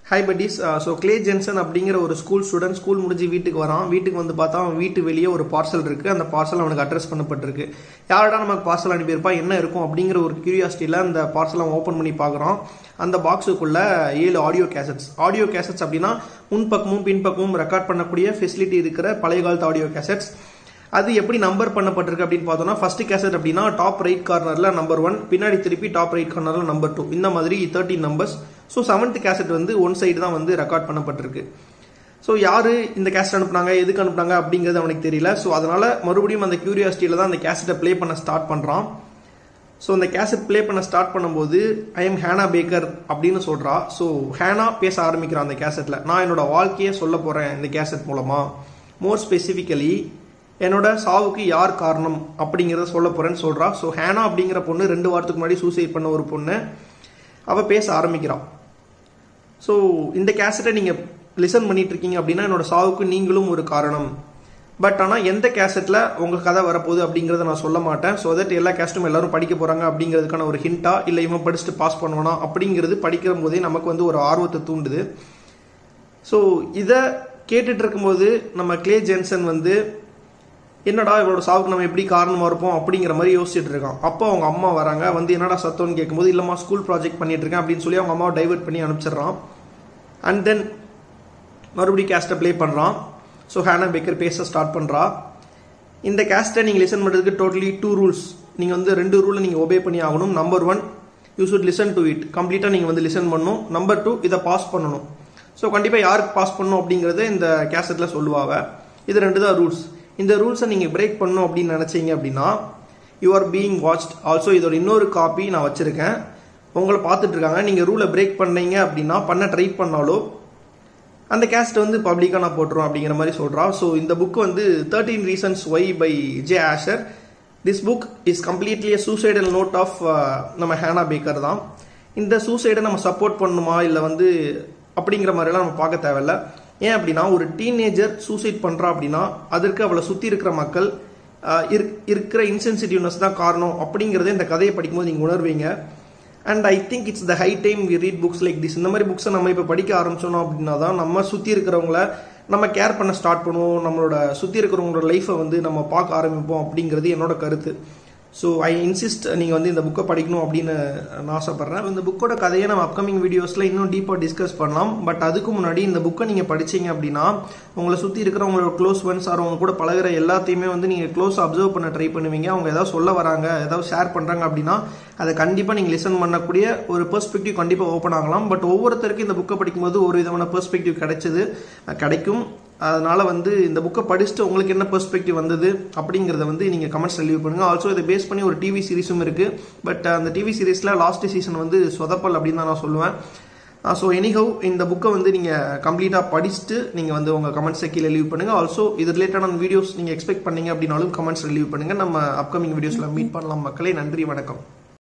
high buddies so Clay Jensen அப்படிங்கிற ஒரு school student school முடிஞ்சு வீட்டுக்கு வரான் வீட்டுக்கு வந்து பார்த்தா அவன் வீட்டு வெளியே ஒரு பார்சல் இருக்கு அந்த பார்சல் அவனுக்கு அட்ரஸ் பண்ணப்பட்டிருக்கு யாரடா நமக்கு பார்சல் அனுப்பியிருப்பா என்ன இருக்கும் அப்படிங்கிற ஒரு கியூரியாசிட்டியில் அந்த பார்சல் அவன் ஓப்பன் பண்ணி பார்க்குறான் அந்த பாக்ஸுக்குள்ள ஏழு ஆடியோ கேசட்ஸ் ஆடியோ கேசட்ஸ் அப்படின்னா முன்பக்கமும் பின்பக்கமும் ரெக்கார்ட் பண்ணக்கூடிய ஃபெசிலிட்டி இருக்கிற பழைய காலத்து ஆடியோ கேசட்ஸ் அது எப்படி நம்பர் பண்ணப்பட்டிருக்கு அப்படின்னு பார்த்தோம்னா ஃபர்ஸ்ட் கேசட் அப்படின்னா டாப் ரைட் கார்னர்ல நம்பர் ஒன் பின்னாடி திருப்பி டாப் ரைட் கார்னர்ல நம்பர் டூ இந்த மாதிரி thirteen numbers so seventh cassette வந்து ஒன் சைடு தான் வந்து ரெக்கார்ட் பண்ணப்பட்டிருக்கு ஸோ யாரு இந்த கேசட் அனுப்புனாங்க எதுக்கு அனுப்புனாங்க அப்படிங்கிறது அவனுக்கு தெரியல ஸோ அதனால மறுபடியும் அந்த கியூரியாசிட்டியில தான் அந்த கேசட்டை ப்ளே பண்ண ஸ்டார்ட் பண்றான் ஸோ அந்த கேசட் ப்ளே பண்ண ஸ்டார்ட் பண்ணும்போது ஐ எம் ஹேனா பேக்கர் அப்படின்னு சொல்றா ஸோ ஹேனா பேச ஆரம்பிக்கிறான் அந்த கேசட்ல நான் என்னோட வாழ்க்கையை சொல்ல போறேன் இந்த கேசட் மூலமா மோர் ஸ்பெசிஃபிக்கலி என்னோட சாவுக்கு யார் காரணம் அப்படிங்கிறத சொல்ல போறேன்னு சொல்றா ஸோ ஹேனா அப்படிங்கிற பொண்ணு ரெண்டு வாரத்துக்கு முன்னாடி சூசைட் பண்ண ஒரு பொண்ணு அவ பேச ஆரம்பிக்கிறான் ஸோ இந்த கேசட்டை நீங்க லிசன் பண்ணிட்டு இருக்கீங்க அப்படின்னா என்னோட சாவுக்கு நீங்களும் ஒரு காரணம் பட் ஆனால் எந்த கேசட்டில் உங்கள் கதை வரப்போகுது அப்படிங்கிறத நான் சொல்ல மாட்டேன் ஸோ தட் எல்லா கேஸ்ட்டும் எல்லாரும் படிக்க போகிறாங்க அப்படிங்கிறதுக்கான ஒரு ஹிண்டா இல்லை இவன் படிச்சுட்டு பாஸ் பண்ணுவானா அப்படிங்கிறது படிக்கிற போதே நமக்கு வந்து ஒரு ஆர்வத்தை தூண்டுது ஸோ இதை கேட்டுட்டு இருக்கும்போது நம்ம கிளே ஜென்சன் வந்து என்னடா இவளோட சாவுக்கு நம்ம எப்படி காரணமாக இருப்போம் அப்படிங்கிற மாதிரி யோசிச்சுட்டு இருக்கான் அப்போ அவங்க அம்மா வராங்க வந்து என்னடா சத்தம்னு கேட்கும்போது இல்லைம்மா ஸ்கூல் ப்ராஜெக்ட் பண்ணிட்டு இருக்கேன் அப்படின்னு சொல்லி அவங்க அம்மாவை டைவர்ட் பண்ணி அனுப்பிச்சிடுறான் அண்ட் தென் மறுபடியும் கேஸ்ட்டை ப்ளே பண்ணுறான் ஸோ ஹேனா பேக்கர் பேச ஸ்டார்ட் பண்ணுறா இந்த கேஸ்ட்டை நீங்கள் லிசன் பண்ணுறதுக்கு டோட்டலி டூ ரூல்ஸ் நீங்கள் வந்து ரெண்டு ரூலை நீங்கள் ஒபே பண்ணி ஆகணும் number one you should listen to it கம்ப்ளீட்டாக நீங்கள் வந்து லிசன் பண்ணணும் நம்பர் டூ இதை பாஸ் பண்ணணும் ஸோ கண்டிப்பாக யாருக்கு பாஸ் பண்ணணும் அப்படிங்கிறத இந்த கேசட்டில் சொல்லுவாங்க இது ரெண்டு தான் ரூல்ஸ் இந்த ரூல்ஸை நீங்கள் பிரேக் பண்ணணும் அப்படின்னு நினச்சிங்க அப்படின்னா you are being watched also இதோட இன்னொரு காப்பி நான் வச்சுருக்கேன் உங்களை பார்த்துட்டு இருக்காங்க நீங்கள் ரூலை பிரேக் பண்ணீங்க அப்படின்னா பண்ண ட்ரை பண்ணாலோ அந்த கேஸ்ட் வந்து பப்ளிக்காக நான் போட்டுருவோம் அப்படிங்கிற மாதிரி சொல்கிறா ஸோ இந்த புக் வந்து thirteen reasons why by J Asher this book is completely suicidal note of நம்ம ஹேனா பேக்கர் தான் இந்த சூசைடை நம்ம சப்போர்ட் பண்ணணுமா இல்லை வந்து அப்படிங்கிற மாதிரிலாம் நம்ம பார்க்க தேவையில்ல ஏன் அப்படின்னா ஒரு டீனேஜர் சூசைட் பண்ணுறா அப்படின்னா அதற்கு அவளை சுற்றி இருக்கிற மக்கள் இருக்கிற இன்சென்சிட்டிவ்னஸ் தான் காரணம் அப்படிங்கிறத இந்த கதையை படிக்கும்போது நீங்கள் உணர்வீங்க and I think it's the high time we read books like this இந்த மாதிரி புக்ஸை நம்ம இப்போ படிக்க ஆரம்பிச்சோம் அப்படின்னா தான் நம்ம சுற்றி இருக்கிறவங்கள நம்ம கேர் பண்ண ஸ்டார்ட் பண்ணுவோம் நம்மளோட சுற்றி இருக்கிறவங்களோட லைஃப்பை வந்து நம்ம பார்க்க ஆரம்பிப்போம் அப்படிங்கிறது என்னோட கருத்து ஸோ ஐ இன்சிஸ்ட் நீங்கள் வந்து இந்த புக்கை படிக்கணும் அப்படின்னு நான் ஆசைப்பட்றேன் இந்த புக்கோட கதையை நம்ம அப்கமிங் வீடியோஸில் இன்னும் டீப்பாக டிஸ்கஸ் பண்ணலாம் பட் அதுக்கு முன்னாடி இந்த புக்கை நீங்கள் படிச்சீங்க அப்படின்னா உங்களை சுற்றி இருக்கிற உங்களோட க்ளோஸ் ஃப்ரெண்ட்ஸ் ஆர் அவங்க கூட பழகிற எல்லாத்தையுமே வந்து நீங்கள் க்ளோஸ் அப்சர்வ் பண்ண ட்ரை பண்ணுவீங்க அவங்க ஏதாவது சொல்ல வராங்க ஏதாவது ஷேர் பண்ணுறாங்க அப்படின்னா அதை கண்டிப்பாக நீங்கள் லிசன் பண்ணக்கூடிய ஒரு பெர்ஸ்பெக்டிவ் கண்டிப்பாக ஓப்பன் ஆகலாம் பட் ஒவ்வொருத்தருக்கும் இந்த புக்கை படிக்கும்போது ஒரு விதமான பெர்ஸ்பெக்டிவ் கிடைச்சது கிடைக்கும் அதனால வந்து இந்த புக்கை படிச்சுட்டு உங்களுக்கு என்ன பெர்ஸ்பெக்டிவ் வந்தது அப்படிங்கிறத வந்து நீங்கள் கமெண்ட்ஸ் லீவ் பண்ணுங்க ஆல்சோ இதை பேஸ் பண்ணி ஒரு டிவி சீரிஸும் இருக்கு பட் அந்த டிவி சீரிஸில் லாஸ்ட் சீசன் வந்து சொதப்பல் அப்படின்னு தான் நான் சொல்லுவேன் ஸோ எனிஹவ் இந்த புக்கை வந்து நீங்கள் கம்ப்ளீட்டாக படிச்சுட்டு நீங்கள் வந்து உங்கள் கமெண்ட்ஸை கீழே லீவ் பண்ணுங்கள் ஆல்சோ இது ரிலேட்டடான வீடியோஸ் நீங்கள் எக்ஸ்பெக்ட் பண்ணீங்க அப்படின்னாலும் கமெண்ட்ஸ் லீவ் பண்ணுங்கள் நம்ம அப்கமிங் வீடியோஸில் மீட் பண்ணலாம் மக்களே நன்றி வணக்கம்